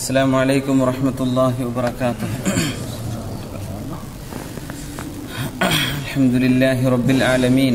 السلام عليكم ورحمة الله وبركاته الحمد لله رب العالمين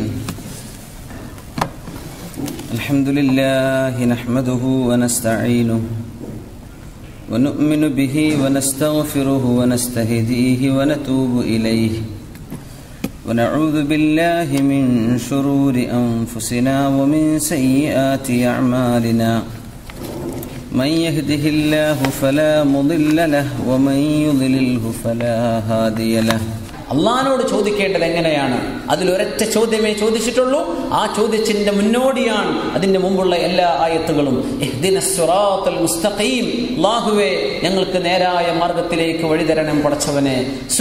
الحمد لله نحمده ونستعينه ونؤمن به ونستغفره ونستهديه ونتوب إليه ونعوذ بالله من شرور أنفسنا ومن سيئات أعمالنا من يهده الله فلا مضل له ومن يضلله فلا هادي له അള്ളഹാനോട് ചോദിക്കേണ്ടത് എങ്ങനെയാണ് അതിൽ ഒരൊറ്റ ചോദ്യമേ ചോദിച്ചിട്ടുള്ളൂ ആ ചോദ്യത്തിന്റെ മുന്നോടിയാണ് അതിന്റെ മുമ്പുള്ള എല്ലാ ആയത്തുകളും മുസ്തഖീം അള്ളാഹുവേ ഞങ്ങൾക്ക് നേരായ മാർഗത്തിലേക്ക് വഴിതരണം പടച്ചവനെ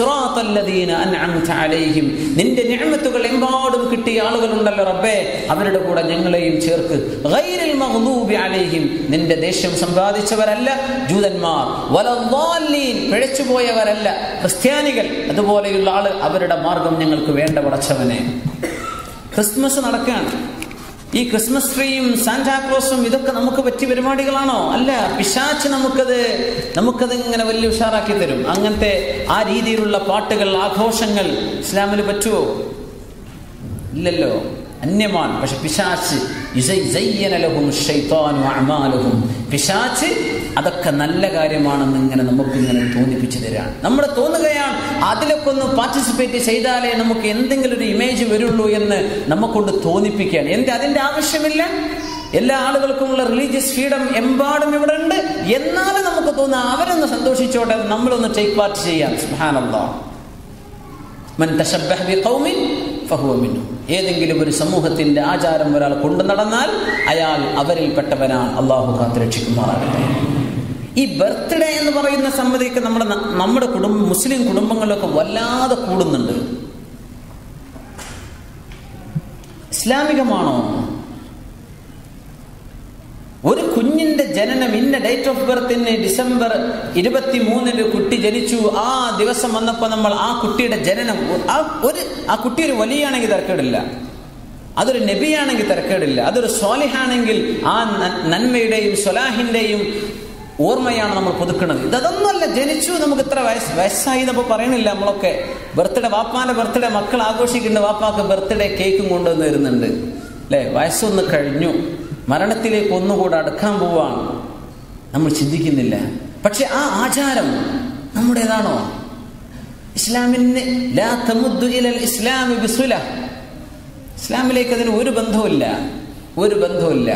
അലൈഹിം നിന്റെ നിഅമത്തുകൾ എമ്പാടും കിട്ടിയ ആളുകളുണ്ടല്ലോ റബ്ബേ അവരുടെ കൂടെ ഞങ്ങളെയും ചേർക്ക് ഗൈരിൽ മഗ്ദൂബി അലൈഹിം നിന്റെ ദേഷ്യം സമ്പാദിച്ചവരല്ല ജൂതന്മാർ വലദ്ദാലീൻ പിഴച്ചുപോയവരല്ല ക്രിസ്ത്യാനികൾ അതുപോലെയുള്ള ആള് അവരുടെ മാർഗം ഞങ്ങൾക്ക് വേണ്ട പടച്ചവനെ ക്രിസ്മസ് നടക്കുകയാണ് ഈ ക്രിസ്മസ് ട്രീയും സാന്റാക്ലോസും ഇതൊക്കെ നമുക്ക് പറ്റിയ പരിപാടികളാണോ അല്ല പിശാച്ച് നമുക്കത് നമുക്കത് ഇങ്ങനെ വലിയ ഉഷാറാക്കി തരും അങ്ങനത്തെ ആ രീതിയിലുള്ള പാട്ടുകൾ ആഘോഷങ്ങൾ ഇസ്ലാമിന് പറ്റുമോ ഇല്ലല്ലോ അന്യമാണ് പക്ഷെ പിശാച്ച് പിശാച്ച് അതൊക്കെ നല്ല കാര്യമാണെന്ന് ഇങ്ങനെ നമുക്ക് ഇങ്ങനെ തോന്നിപ്പിച്ചു തരാണ് നമ്മൾ തോന്നുകയാണ് അതിലൊക്കെ ഒന്ന് പാർട്ടിസിപ്പേറ്റ് ചെയ്താലേ നമുക്ക് എന്തെങ്കിലും ഒരു ഇമേജ് വരുള്ളൂ എന്ന് നമുക്കൊണ്ട് തോന്നിപ്പിക്കുകയാണ് എന്ത് അതിന്റെ ആവശ്യമില്ല എല്ലാ ആളുകൾക്കുമുള്ള റിലീജിയസ് ഫ്രീഡം എമ്പാടും ഇവിടെ ഉണ്ട് എന്നാലും നമുക്ക് തോന്നുക അവരൊന്ന് സന്തോഷിച്ചോട്ടെ നമ്മളൊന്ന് ടേക്ക് പാർട്ട് ചെയ്യാം സുഹാനന്ദ മൻ തശബ്ബഹ ബിഖൗമിൻ ഫഹുവ മിൻഹും ഏതെങ്കിലും ഒരു സമൂഹത്തിന്റെ ആചാരം ഒരാൾ കൊണ്ടു നടന്നാൽ അയാൾ അവരിൽപ്പെട്ടവനാണ് അള്ളാഹു കാത്തുരക്ഷിക്കുമാറാകട്ടെ ഈ ബർത്ത്ഡേ എന്ന് പറയുന്ന സംഗതിയൊക്കെ നമ്മുടെ നമ്മുടെ കുടുംബ മുസ്ലിം കുടുംബങ്ങളിലൊക്കെ വല്ലാതെ കൂടുന്നുണ്ട് ഇസ്ലാമികമാണോ ഒരു കുഞ്ഞിന്റെ ജനനം ഇന്ന ഡേറ്റ് ഓഫ് ബർത്തിന് ഡിസംബർ ഇരുപത്തി മൂന്നിന് കുട്ടി ജനിച്ചു ആ ദിവസം വന്നപ്പോൾ നമ്മൾ ആ കുട്ടിയുടെ ജനനം ആ ഒരു ആ കുട്ടി ഒരു വലിയാണെങ്കിൽ തിരക്കേടില്ല അതൊരു നബിയാണെങ്കിൽ തിരക്കേടില്ല അതൊരു സ്വാലിഹാണെങ്കിൽ ആ നന്മയുടെയും സ്വലാഹിന്റെയും ഓർമ്മയാണ് നമ്മൾ പുതുക്കുന്നത് ഇതൊന്നുമല്ല ജനിച്ചു നമുക്ക് ഇത്ര വയസ്സ് വയസ്സായി എന്നപ്പോൾ പറയണില്ല നമ്മളൊക്കെ ബർത്ത്ഡേ വാപ്പാന്റെ ബർത്ത്ഡേ മക്കൾ ആഘോഷിക്കുന്ന വാപ്പാക്ക് ബർത്ത്ഡേ കേക്കും കൊണ്ടുവന്ന് വരുന്നുണ്ട് അല്ലെ വയസ്സൊന്ന് കഴിഞ്ഞു മരണത്തിലേക്ക് ഒന്നുകൂടെ അടുക്കാൻ പോവാണ് നമ്മൾ ചിന്തിക്കുന്നില്ല പക്ഷെ ആ ആചാരം നമ്മുടേതാണോ ഇസ്ലാമിന് ഇസ്ലാമി ബിസുല ഇസ്ലാമിലേക്ക് അതിന് ഒരു ബന്ധവുമില്ല ഒരു ബന്ധവുമില്ല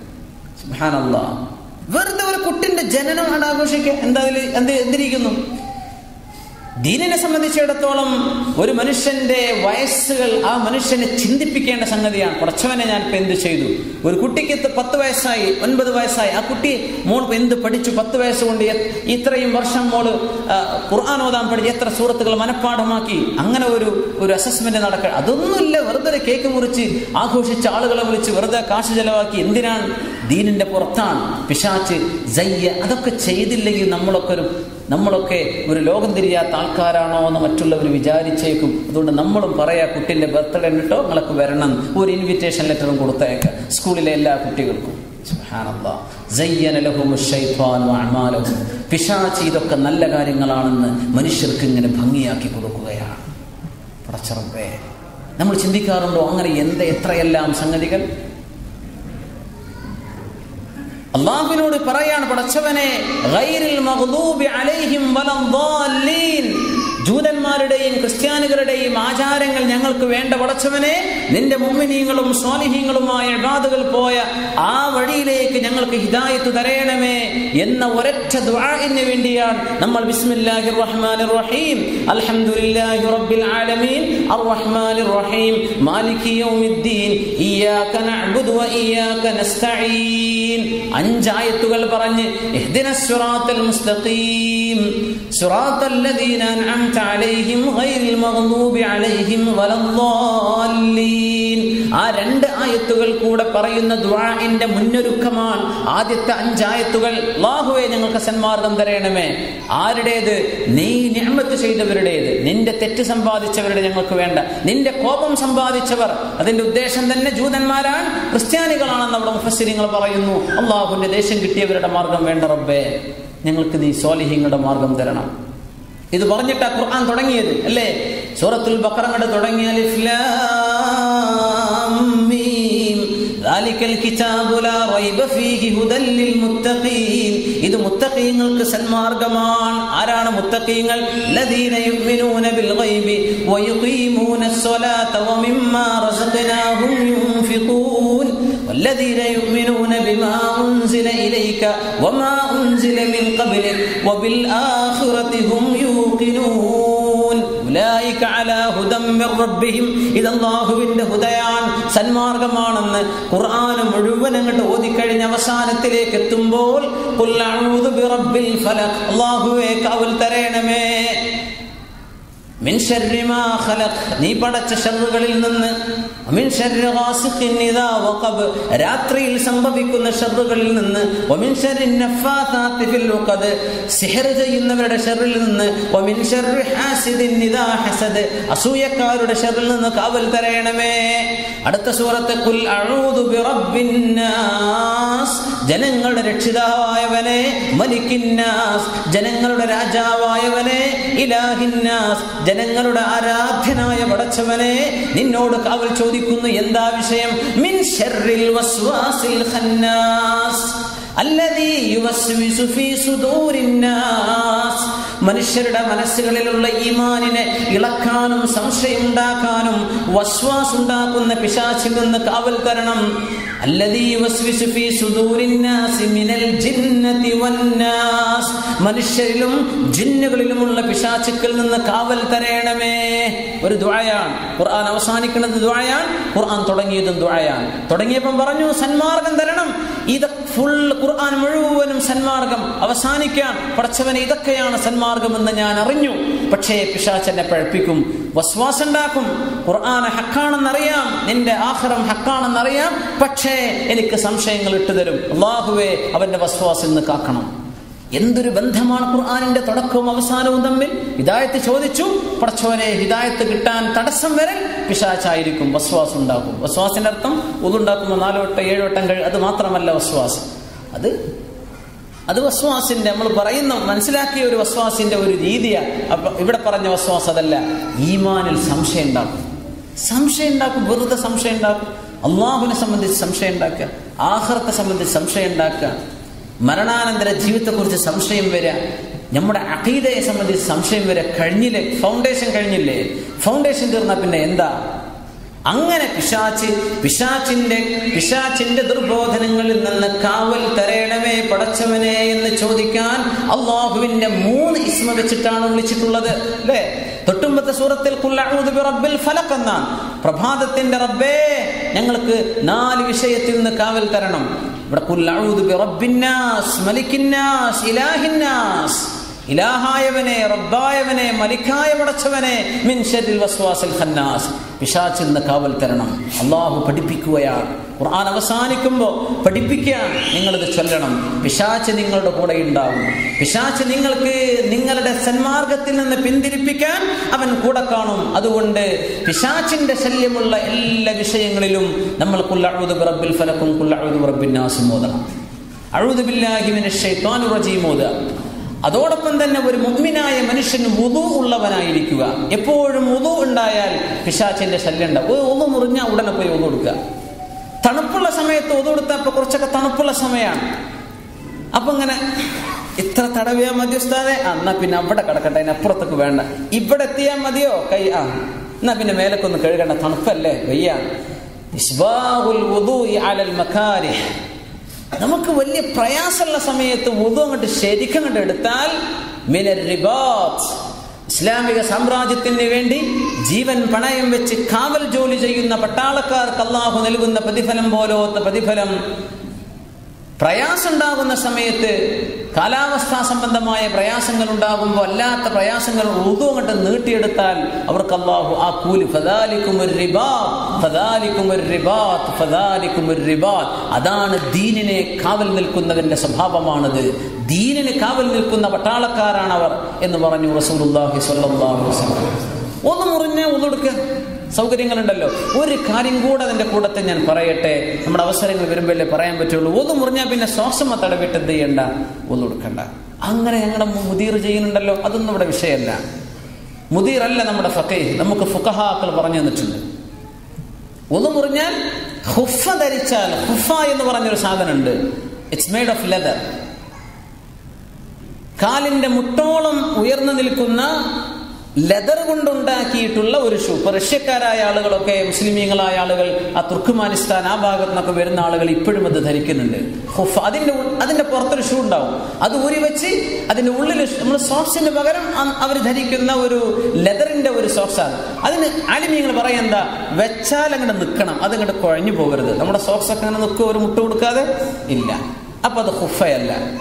വെറുതെ ഒരു കുട്ടിന്റെ ജനനം ആണ് ആഘോഷിക്കുക എന്താ എന്ത് എന്തിരിക്കുന്നു ദീനിനെ സംബന്ധിച്ചിടത്തോളം ഒരു മനുഷ്യന്റെ വയസ്സുകൾ ആ മനുഷ്യനെ ചിന്തിപ്പിക്കേണ്ട സംഗതിയാണ് കുറച്ചവനെ ഞാൻ ഇപ്പൊ എന്ത് ചെയ്തു ഒരു കുട്ടിക്ക് പത്ത് വയസ്സായി ഒൻപത് വയസ്സായി ആ കുട്ടി മോൾ എന്ത് പഠിച്ചു പത്ത് വയസ്സുകൊണ്ട് ഇത്രയും വർഷം മോള് ഖുർആൻ ഓതാൻ പഠിച്ച് എത്ര സൂറത്തുകൾ മനഃപ്പാഠമാക്കി അങ്ങനെ ഒരു ഒരു അസസ്മെന്റ് നടക്കുക അതൊന്നുമില്ല വെറുതെ കേക്ക് മുറിച്ച് ആഘോഷിച്ച ആളുകളെ വിളിച്ച് വെറുതെ കാശ് ചെലവാക്കി എന്തിനാണ് ദീനിന്റെ പുറത്താണ് പിശാച്ച് ജയ്യ അതൊക്കെ ചെയ്തില്ലെങ്കിൽ നമ്മളൊക്കെ ഒരു നമ്മളൊക്കെ ഒരു ലോകം തിരിയാത്ത ആൾക്കാരാണോ എന്ന് മറ്റുള്ളവർ വിചാരിച്ചേക്കും അതുകൊണ്ട് നമ്മളും പറയാ കുട്ടിന്റെ ബർത്ത്ഡേ ഉണ്ടോ നിങ്ങൾക്ക് വരണം ഒരു ഇൻവിറ്റേഷൻ ലെറ്ററും കൊടുത്തേക്ക സ്കൂളിലെ എല്ലാ കുട്ടികൾക്കും പിശാച്ച് ഇതൊക്കെ നല്ല കാര്യങ്ങളാണെന്ന് മനുഷ്യർക്ക് ഇങ്ങനെ ഭംഗിയാക്കി കൊടുക്കുകയാണ് പടച്ചറപ്പേ നമ്മൾ ചിന്തിക്കാറുണ്ടോ അങ്ങനെ എന്ത് എത്രയെല്ലാം സംഗതികൾ അള്ളാഹുവിനോട് പറയാണ് പടച്ചവനെ ജൂതന്മാരുടെയും ക്രിസ്ത്യാനികളുടെയും ആചാരങ്ങൾ ഞങ്ങൾക്ക് വേണ്ട പടച്ചവനെ നിന്റെ മുമ്മിനീങ്ങളും സ്വാലിഹീങ്ങളുമായ ഇബാദുകൾ പോയ ആ വഴിയിലേക്ക് ഞങ്ങൾക്ക് ഹിദായത്ത് തരയണമേ എന്ന ഒരൊറ്റ ദുആഇന് വേണ്ടിയാണ് നമ്മൾ ബിസ്മില്ലാഹിർ റഹ്മാനിർ റഹീം അൽഹംദുലില്ലാഹി റബ്ബിൽ ആലമീൻ അർറഹ്മാനിർ റഹീം മാലികി യൗമിദ്ദീൻ ഇയ്യാക നഅ്ബുദു വ ഇയ്യാക നസ്തഈൻ അഞ്ചായത്തുകൾ പറഞ്ഞ് ഇഹ്ദിനസ് മുസ്തഖീം സിറാത്തൽ ലദീന അൻഅംത അലൈഹിം ഗൈറിൽ മഗ്ദൂബി അലൈഹിം വലദ്ദാല്ലീൻ ആ രണ്ട് ആയത്തുകൾ കൂടെ പറയുന്ന ദുആഇന്റെ മുന്നൊരുക്കമാണ് ആദ്യത്തെ അഞ്ചായത്തുകൾ അല്ലാഹുവേ ഞങ്ങൾക്ക് സന്മാർഗം തരയണമേ ആരുടേത് നീ നിഅമത്ത് ചെയ്തവരുടേത് നിന്റെ തെറ്റ് സമ്പാദിച്ചവരുടെ ഞങ്ങൾക്ക് വേണ്ട നിന്റെ കോപം സമ്പാദിച്ചവർ അതിന്റെ ഉദ്ദേശം തന്നെ ജൂതന്മാരാണ് ക്രിസ്ത്യാനികളാണെന്ന് അവിടെ മുഫസ്സിരിങ്ങൾ പറയുന്നു അള്ളാഹുവിന്റെ ദേശം കിട്ടിയവരുടെ മാർഗം വേണ്ട റബ്ബേ ഞങ്ങൾക്ക് നീ സ്വാലിഹ്യങ്ങളുടെ മാർഗം തരണം ഇത് പറഞ്ഞിട്ടാ ഖുർആൻ തുടങ്ങിയത് അല്ലേ സൂറത്തുൽ ബഖറ കണ്ട് തുടങ്ങിയ അലിഫ് ലാം മീം ذلك الكتاب لا ريب فيه هدى للمتقين ഇത് മുത്തഖീങ്ങൾക്ക് സന്മാർഗമാണ് ആരാണ് മുത്തഖീങ്ങൾ الذين يؤمنون بالغيب ويقيمون الصلاة ومما رزقناهم ينفقون والذين يؤمنون بما أنزل إليك وما أنزل من قبلك وبالآخرة هم يوقنون أولئك على هدى من ربهم إذا الله بند هديان സന്മാർഗമാണെന്ന് ഖുർആൻ മുഴുവൻ അങ്ങോട്ട് ഓതിക്കഴിഞ്ഞ അവസാനത്തിലേക്ക് എത്തുമ്പോൾ ഖുൽ അഊദു ബിറബ്ബിൽ ഫലഖ് അല്ലാഹുവേ കാവൽ തരേണമേ മിൻ ശർരി മാ ഖലഖ് നീ പടച്ച ഷർറുകളിൽ നിന്ന് മിൻ ശർരി ഗാസിഖിൻ ഇദാ വഖബ് രാത്രിയിൽ സംഭവിക്കുന്ന ഷർറുകളിൽ നിന്ന് വമിൻ ശർരി നഫാഥാത്തി ഫിൽ ഉഖദ് സിഹർ ചെയ്യുന്നവരുടെ ഷർറിൽ നിന്ന് വമിൻ ശർരി ഹാസിദിൻ ഇദാ ഹസദ് അസൂയക്കാരുടെ ഷർറിൽ നിന്ന് കാവൽ തരയണമേ അടുത്ത സൂറത്ത് ഖുൽ അഊദു ബിറബ്ബിൻ നാസ് ജനങ്ങളുടെ രക്ഷിതാവായവനെ മലിക്കിന്നാസ് ജനങ്ങളുടെ രാജാവായവനെ ഇലാഹിന്നാസ് ജനങ്ങളുടെ ആരാധ്യനായ പടച്ചവനെ നിന്നോട് കാവൽ ചോദിക്കുന്നു എന്താ വിഷയം മിൻ ഷർറിൽ വസ്വാസിൽ ഖന്നാസ് الذي يوسوس في صدور الناس മനുഷ്യരുടെ മനസ്സുകളിലുള്ള ഈമാനിനെ ഇളക്കാനും സംശയം ഉണ്ടാക്കാനും വസ്വാസ് ഉണ്ടാക്കുന്ന പിശാച്ചിൽ നിന്ന് കാവൽ തരണം الذي يوسوس في صدور الناس من الجنة والناس മനുഷ്യരിലും ജിന്നുകളിലുമുള്ള പിശാചുക്കളിൽ നിന്ന് കാവൽ തരയണമേ ഒരു ദുആയാണ് ഖുർആൻ അവസാനിക്കുന്നത് ദുആയാണ് ഖുർആൻ തുടങ്ങിയതും ദുആയാണ് തുടങ്ങിയപ്പം പറഞ്ഞു സന്മാർഗം തരണം ഇത് ഫുൾ ഖുർആൻ മുഴുവനും സന്മാർഗം അവസാനിക്കാൻ പടച്ചവനെ ഇതൊക്കെയാണ് സന്മാർഗം എന്ന് ഞാൻ അറിഞ്ഞു പക്ഷേ പിശാച്ചെന്നെ പഴപ്പിക്കും വസ്വാസുണ്ടാക്കും ഖുർആൻ ഹക്കാണെന്നറിയാം നിന്റെ ആഹ്റം ഹക്കാണെന്നറിയാം പക്ഷേ എനിക്ക് സംശയങ്ങൾ ഇട്ടുതരും അള്ളാഹുവേ അവന്റെ വസ്വാസിൽ നിന്ന് കാക്കണം എന്തൊരു ബന്ധമാണ് ഖുർആാനിന്റെ തുടക്കവും അവസാനവും തമ്മിൽ ഹിദായത്ത് ചോദിച്ചു പടച്ചവനെ ഹിദായത്ത് കിട്ടാൻ തടസ്സം വരെ പിശാച്ചായിരിക്കും വസ്വാസ് ഉണ്ടാക്കും വസ്വാസിന്റെ അർത്ഥം ഉതുണ്ടാക്കുമ്പോൾ നാലോ വട്ടം ഏഴോ വട്ടം കഴി അത് മാത്രമല്ല വസ്വാസ് അത് അത് വസ്വാസിന്റെ നമ്മൾ പറയുന്ന മനസ്സിലാക്കിയ ഒരു വസ്വാസിന്റെ ഒരു രീതിയാണ് അപ്പൊ ഇവിടെ പറഞ്ഞ വസ്വാസ് അതല്ല ഈമാനിൽ സംശയം ഉണ്ടാക്കും സംശയം ഉണ്ടാക്കും വെറുതെ സംശയം ഉണ്ടാക്കും അള്ളാഹുവിനെ സംബന്ധിച്ച് സംശയം ഉണ്ടാക്കുക ആഹ്റത്തെ സംബന്ധിച്ച് സംശയം ഉണ്ടാക്കുക മരണാനന്തര ജീവിതത്തെക്കുറിച്ച് സംശയം വരിക നമ്മുടെ അഖീദയെ സംബന്ധിച്ച് സംശയം വരെ കഴിഞ്ഞില്ലേ ഫൗണ്ടേഷൻ കഴിഞ്ഞില്ലേ ഫൗണ്ടേഷൻ തീർന്ന പിന്നെ എന്താ അങ്ങനെ പിശാച്ച് പിശാച്ചിന്റെ പിശാച്ചിന്റെ ദുർബോധനങ്ങളിൽ നിന്ന് കാവൽ തരയണമേ പടച്ചവനെ എന്ന് ചോദിക്കാൻ അള്ളാഹുവിന്റെ മൂന്ന് ഇസ്മ വെച്ചിട്ടാണ് വിളിച്ചിട്ടുള്ളത് അല്ലേ തൊട്ടുമ്പത്തെ സൂറത്തിൽ റബ്ബിൽ ഫലക് എന്നാണ് പ്രഭാതത്തിന്റെ റബ്ബേ ഞങ്ങൾക്ക് നാല് വിഷയത്തിൽ നിന്ന് കാവൽ തരണം ഇവിടെ കുല്ലഊദു ബിറബ്ബിന്നാസ് മലിക്കിന്നാസ് ഇലാഹിന്നാസ് ഇലാഹായവനെ റബ്ബായവനെ മലിക്കായ പടച്ചവനെ മിൻ ഷർരിൽ വസ്വാസിൽ ഖന്നാസ് പിശാച്ചിൽ നിന്ന് കാവൽ തരണം അള്ളാഹു പഠിപ്പിക്കുകയാണ് ഖുർആൻ അവസാനിക്കുമ്പോൾ പഠിപ്പിക്കാൻ നിങ്ങളിത് ചൊല്ലണം പിശാച്ച് നിങ്ങളുടെ കൂടെ ഉണ്ടാവും പിശാച്ച് നിങ്ങൾക്ക് നിങ്ങളുടെ സന്മാർഗത്തിൽ നിന്ന് പിന്തിരിപ്പിക്കാൻ അവൻ കൂടെ കാണും അതുകൊണ്ട് പിശാച്ചിന്റെ ശല്യമുള്ള എല്ലാ വിഷയങ്ങളിലും നമ്മൾ കുല്ലഴുത് റബ്ബിൽ ഫലക്കും കുല്ലഴുത് റബ്ബിൻ നാസും ഓതണം അഴുതു ബില്ലാഹി മിനശ് ശൈത്വാനിർ റജീം ഓതുക അതോടൊപ്പം തന്നെ ഒരു മുഗ്മിനായ മനുഷ്യന് വുതു ഉള്ളവനായിരിക്കുക എപ്പോഴും വുതു ഉണ്ടായാൽ പിശാച്ചിന്റെ ശല്യം ഉണ്ടാവും ഒന്ന് മുറിഞ്ഞാൽ ഉടനെ പോയി ഒന്നു കൊടുക്കുക തണുപ്പുള്ള സമയത്ത് ഒതു കൊടുത്തപ്പോ കുറച്ചൊക്കെ തണുപ്പുള്ള സമയമാണ് അപ്പൊ ഇങ്ങനെ ഇത്ര തടവിയാ മതി ഉസ്താദെ ആ, എന്നാ പിന്നെ അവിടെ കിടക്കട്ടെ അതിനപ്പുറത്തേക്ക് വേണ്ട ഇവിടെ എത്തിയാൽ മതിയോ കൈ ആ എന്നാ പിന്നെ മേലക്കൊന്ന് കഴുകണ്ട തണുപ്പല്ലേ വയ്യ ഇസ്ബാഹുൽ വുദൂഇ അലൽ മകാരിഹ് നമുക്ക് വലിയ പ്രയാസമുള്ള സമയത്ത് വുദു അങ്ങോട്ട് ശരിക്കും അങ്ങോട്ട് എടുത്താൽ മിനൽ റിബാത്ത് ഇസ്ലാമിക സാമ്രാജ്യത്തിന് വേണ്ടി ജീവൻ പണയം വെച്ച് കാവൽ ജോലി ചെയ്യുന്ന പട്ടാളക്കാർക്ക് അള്ളാഹു നൽകുന്ന പ്രതിഫലം പോലോത്ത പ്രതിഫലം പ്രയാസമുണ്ടാകുന്ന സമയത്ത് കാലാവസ്ഥാ സംബന്ധമായ പ്രയാസങ്ങൾ ഉണ്ടാകുമ്പോൾ അല്ലാത്ത പ്രയാസങ്ങൾ ഉറുദു അങ്ങോട്ട് നീട്ടിയെടുത്താൽ അവർക്ക് അള്ളാഹു ആ കൂലി ഫദാലിക്കും ഒരു റിബാത്ത് ഫദാലിക്കും ഒരു റിബാത്ത് ഫദാലിക്കും ഒരു റിബാത്ത് അതാണ് ദീനിനെ കാവൽ നിൽക്കുന്നവന്റെ സ്വഭാവമാണത് ദീനിന് കാവൽ നിൽക്കുന്ന പട്ടാളക്കാരാണ് അവർ എന്ന് പറഞ്ഞു റസൂലുള്ളാഹി സ്വല്ലല്ലാഹു അലൈഹി വസല്ലം ഒന്ന് മുറിഞ്ഞ ഒന്നെടുക്കുക സൗകര്യങ്ങളുണ്ടല്ലോ ഒരു കാര്യം കൂടെ അതിന്റെ കൂടത്തെ ഞാൻ പറയട്ടെ നമ്മുടെ അവസരങ്ങൾ വരുമ്പോഴേ പറയാൻ പറ്റുള്ളൂ ഒന്ന് മുറിഞ്ഞാൽ പിന്നെ ശ്വാസം തടവിട്ട് എന്ത് ചെയ്യണ്ട ഒന്നും കൊടുക്കണ്ട അങ്ങനെ ഞങ്ങളുടെ മുദീർ ചെയ്യുന്നുണ്ടല്ലോ അതൊന്നും ഇവിടെ വിഷയമല്ല മുദീറല്ല നമ്മുടെ ഫക്കീഹ് നമുക്ക് ഫുഖഹാക്കൾ പറഞ്ഞു തന്നിട്ടുണ്ട് ഒന്ന് മുറിഞ്ഞാൽ ഹുഫ ധരിച്ചാൽ ഹുഫ എന്ന് പറഞ്ഞൊരു സാധനമുണ്ട് ഇറ്റ്സ് മെയ്ഡ് ഓഫ് ലെതർ കാലിന്റെ മുട്ടോളം ഉയർന്നു നിൽക്കുന്ന ലെതർ കൊണ്ടുണ്ടാക്കിയിട്ടുള്ള ഒരു ഷൂ ഇപ്പൊ റഷ്യക്കാരായ ആളുകളൊക്കെ മുസ്ലിമീങ്ങളായ ആളുകൾ ആ തുർക്കുമാനിസ്ഥാൻ ആ ഭാഗത്തു നിന്നൊക്കെ വരുന്ന ആളുകൾ ഇപ്പോഴും അത് ധരിക്കുന്നുണ്ട് ഹുഫ അതിന്റെ ഉൾ- അതിന്റെ പുറത്തൊരു ഷൂ ഉണ്ടാവും അത് ഊരി വെച്ച് അതിന്റെ ഉള്ളിൽ നമ്മൾ സോക്സിന് പകരം അവർ ധരിക്കുന്ന ഒരു ലെതറിന്റെ ഒരു സോക്സാണ് അതിന് ആലിമീങ്ങൾ പറയാം എന്താ വെച്ചാൽ അങ്ങോട്ട് നിൽക്കണം അത് അങ്ങോട്ട് കുഴഞ്ഞു പോകരുത് നമ്മുടെ സോക്സ് ഒക്കെ അങ്ങനെ നിൽക്കുക ഒരു മുട്ട് കൊടുക്കാതെ ഇല്ല അപ്പൊ അത് ഹുഫയല്ല